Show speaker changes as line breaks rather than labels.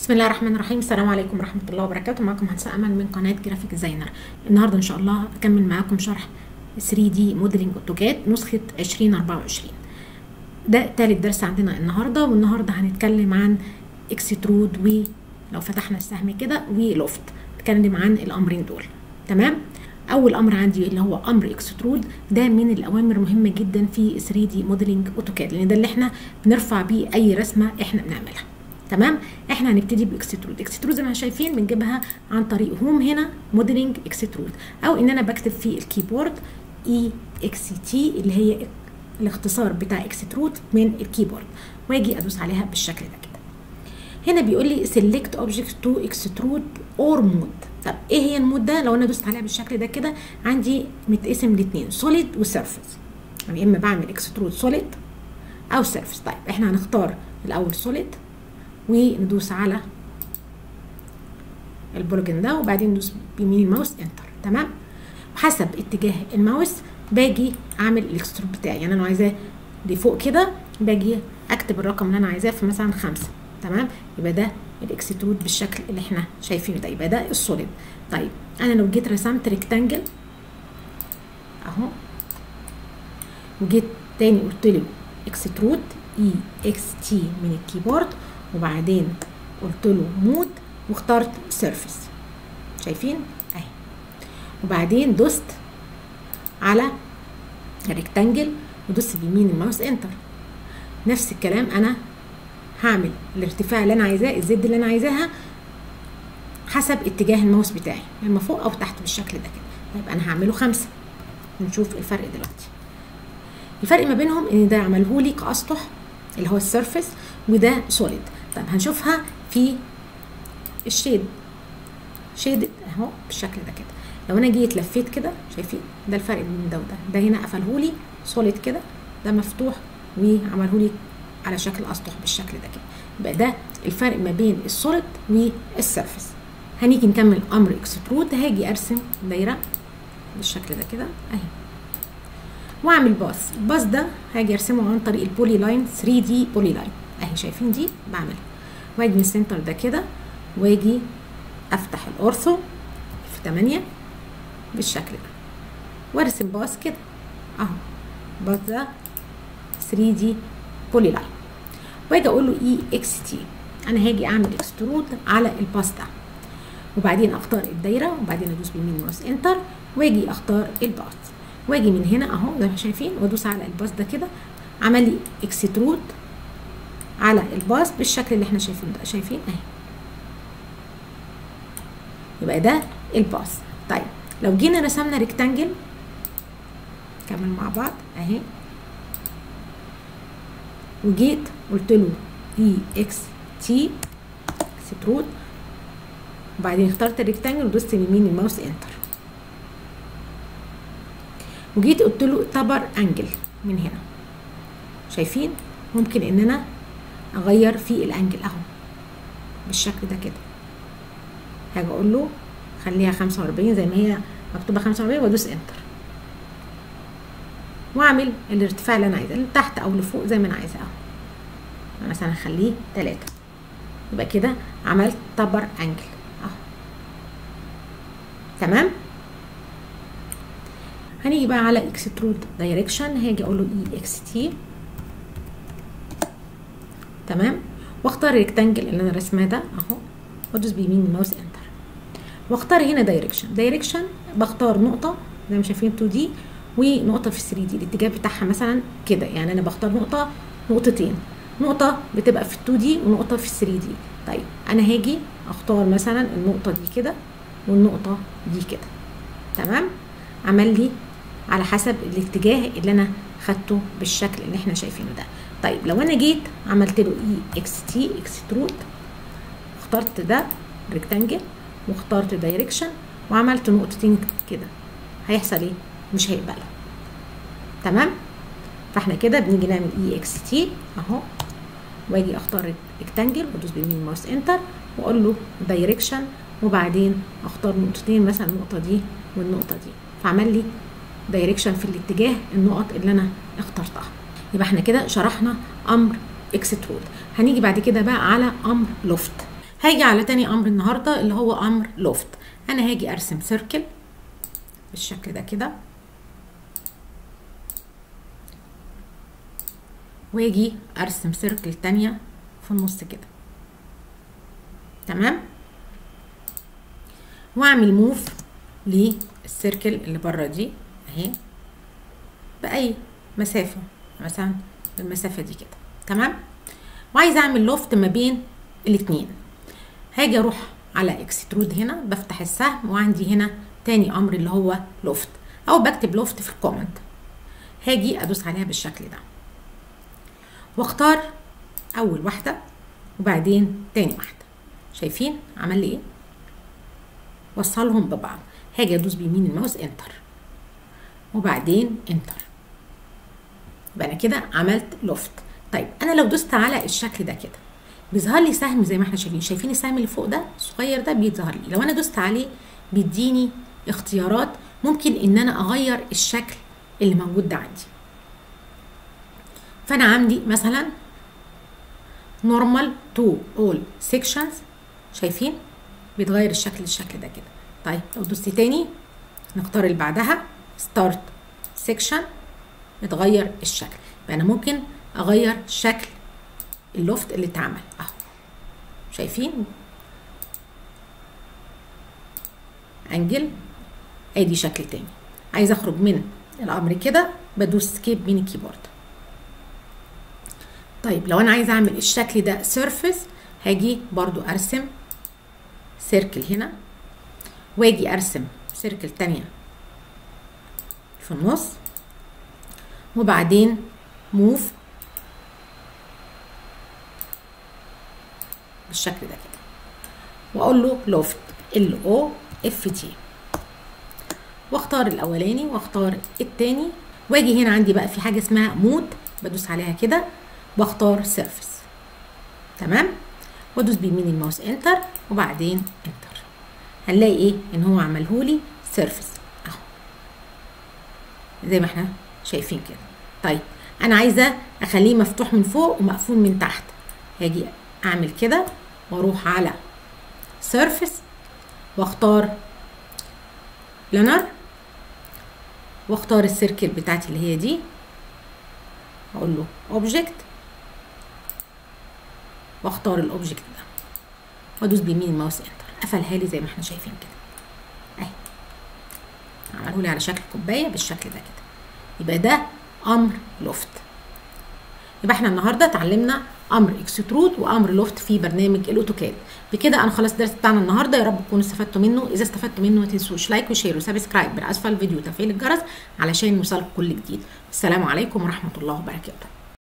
بسم الله الرحمن الرحيم السلام عليكم ورحمة الله وبركاته معكم هندسة أمل من قناة جرافيك ديزاينر النهاردة إن شاء الله أكمل معاكم شرح 3D موديلنج أوتوكاد نسخة 2024 ده تالت درس عندنا النهاردة والنهاردة هنتكلم عن اكسترود ولو فتحنا السهم كده ولوفت نتكلم عن الأمرين دول تمام أول أمر عندي اللي هو أمر اكسترود ده من الأوامر مهمة جدا في 3D موديلنج أوتوكاد لأن ده اللي احنا بنرفع بيه أي رسمة احنا بنعملها تمام احنا هنبتدي باكسترود اكسترود زي ما شايفين بنجيبها عن طريق هوم هنا موديلنج اكسترود او ان انا بكتب في الكيبورد اي اكس تي اللي هي الاختصار بتاع اكسترود من الكيبورد واجي ادوس عليها بالشكل ده كده هنا بيقول لي select object to extrude or mode طب ايه هي المود ده لو انا دوست عليها بالشكل ده كده عندي متقسم لاتنين سوليد وسيرفيس يعني يا اما بعمل اكسترود سوليد او سيرفيس طيب احنا هنختار الاول سوليد وندوس على البلوجن ده وبعدين ندوس بيمين الماوس انتر تمام وحسب اتجاه الماوس باجي اعمل الاكسترود بتاعي يعني انا عايزاه لفوق كده باجي اكتب الرقم اللي انا عايزاه في مثلا خمسة تمام يبقى ده الاكسترود بالشكل اللي احنا شايفينه ده يبقى ده السوليد طيب انا لو جيت رسمت ريكتانجل اهو وجيت تاني قلت له اكسترود اي اكس تي من الكيبورد وبعدين قلت له مود واخترت سيرفيس شايفين اهي وبعدين دوست على الريكتانجل ودوست بيمين الماوس انتر نفس الكلام انا هعمل الارتفاع اللي انا عايزاه الزد اللي انا عايزاها حسب اتجاه الماوس بتاعي اما فوق او تحت بالشكل ده كده طيب انا هعمله خمسة نشوف الفرق دلوقتي الفرق ما بينهم ان ده عمله لي كاسطح اللي هو السيرفيس وده سوليد طيب هنشوفها في الشيد شيد اهو بالشكل ده كده لو انا جيت لفيت كده شايفين ده الفرق بين ده وده ده هنا قفله لي سوليد كده ده مفتوح وعمله لي على شكل اسطح بالشكل ده كده يبقى ده الفرق ما بين السوليد والسيرفيس هنيجي نكمل امر اكسترود هاجي ارسم دايره بالشكل ده كده اهي واعمل باص الباص ده هاجي ارسمه عن طريق البولي لاين 3 دي بولي لاين اهي شايفين دي بعملها واجي من السنتر ده كده واجي افتح الاورثو في 8 بالشكل ده وارسم باص كده اهو باص ده 3 دي بولي لاين واجي اقول له اي اكس تي انا هاجي اعمل اكسترود على الباص ده وبعدين اختار الدايره وبعدين ادوس بيمين ماوس انتر واجي اختار الباص واجي من هنا اهو زي ما شايفين وادوس على الباص ده كده عمل لي اكسترود على الباص بالشكل اللي احنا شايفينه ده شايفين اهي يبقى ده الباص طيب لو جينا رسمنا ريكتانجل كمل مع بعض اهي وجيت قلت له اي اكس تي اكسترود وبعدين اخترت الريكتانجل ودوست يمين الماوس انتر وجيت قلت له تبر انجل من هنا شايفين ممكن ان انا اغير في الانجل اهو بالشكل ده كده هاجي اقول له خليها 45 زي ما هي مكتوبه 45 وادوس انتر واعمل الارتفاع اللي انا عايزاه لتحت او لفوق زي ما انا عايزاه اهو مثلا هخليه 3 يبقى كده عملت تبر انجل اهو تمام هنيجي بقى على اكسترود دايركشن هاجي اقول له اي اكس تي تمام واختار الريكتانجل اللي انا رسماه ده اهو وادوس بيمين الماوس انتر واختار هنا دايركشن دايركشن بختار نقطه زي ما شايفين 2 دي ونقطه في 3 دي الاتجاه بتاعها مثلا كده يعني انا بختار نقطه نقطتين نقطه بتبقى في 2 دي ونقطه في 3 دي طيب انا هاجي اختار مثلا النقطه دي كده والنقطه دي كده تمام عمل لي على حسب الاتجاه اللي انا خدته بالشكل اللي احنا شايفينه ده طيب لو انا جيت عملت له اي اكس تي اكسترود اخترت ده ريكتانجل واخترت دايركشن وعملت نقطتين كده هيحصل ايه مش هيقبلها تمام فاحنا كده بنيجي نعمل اي اكس تي اهو واجي اختار ريكتانجل وادوس بيمين الماوس انتر واقول له دايركشن وبعدين اختار نقطتين مثلا النقطه دي والنقطه دي فعمل لي دايركشن في الاتجاه النقط اللي انا اخترتها يبقى احنا كده شرحنا امر اكسترود هنيجي بعد كده بقى على امر لوفت هاجي على تاني امر النهارده اللي هو امر لوفت انا هاجي ارسم سيركل بالشكل ده كده واجي ارسم سيركل تانية في النص كده تمام واعمل موف للسيركل اللي بره دي اهي باي مسافه مثلا المسافه دي كده تمام وعايزه اعمل لوفت ما بين الاتنين هاجي اروح على اكسترود هنا بفتح السهم وعندي هنا تاني امر اللي هو لوفت او بكتب لوفت في الكومنت هاجي ادوس عليها بالشكل ده واختار اول واحده وبعدين تاني واحده شايفين عمل لي ايه وصلهم ببعض هاجي ادوس بيمين الماوس انتر وبعدين انتر يبقى انا كده عملت لوفت طيب انا لو دوست على الشكل ده كده بيظهر لي سهم زي ما احنا شايفين شايفين السهم اللي فوق ده الصغير ده بيظهر لي لو انا دوست عليه بيديني اختيارات ممكن ان انا اغير الشكل اللي موجود ده عندي فانا عندي مثلا normal to all sections شايفين بيتغير الشكل للشكل ده كده طيب لو دوست تاني نختار اللي بعدها start section اتغير الشكل يبقى انا ممكن اغير شكل اللوفت اللي اتعمل اهو شايفين انجل ادي شكل تاني عايز اخرج من الامر كده بدوس سكيب من الكيبورد طيب لو انا عايز اعمل الشكل ده سيرفيس هاجي برضو ارسم سيركل هنا واجي ارسم سيركل تانية في النص وبعدين موف بالشكل ده كده واقول له لوفت ال او اف تي واختار الاولاني واختار التاني واجي هنا عندي بقى في حاجه اسمها مود بدوس عليها كده واختار سيرفيس تمام وادوس بيمين الماوس انتر وبعدين انتر هنلاقي ايه ان هو عملهولي سيرفيس اهو زي ما احنا شايفين كده طيب انا عايزه اخليه مفتوح من فوق ومقفول من تحت هاجي اعمل كده واروح على سيرفيس واختار بلانر واختار السيركل بتاعتي اللي هي دي اقول له اوبجكت واختار الاوبجكت ده وادوس بيمين الماوس انتر قفلها لي زي ما احنا شايفين كده اهي عمله لي على شكل كوبايه بالشكل ده كده يبقى ده امر لوفت يبقى احنا النهارده اتعلمنا امر اكسترود وامر لوفت في برنامج الاوتوكاد بكده انا خلاص الدرس بتاعنا النهارده يا رب تكونوا استفدتوا منه اذا استفدتوا منه ما تنسوش لايك وشير وسبسكرايب من اسفل الفيديو وتفعيل الجرس علشان يوصلكم كل جديد السلام عليكم ورحمه الله وبركاته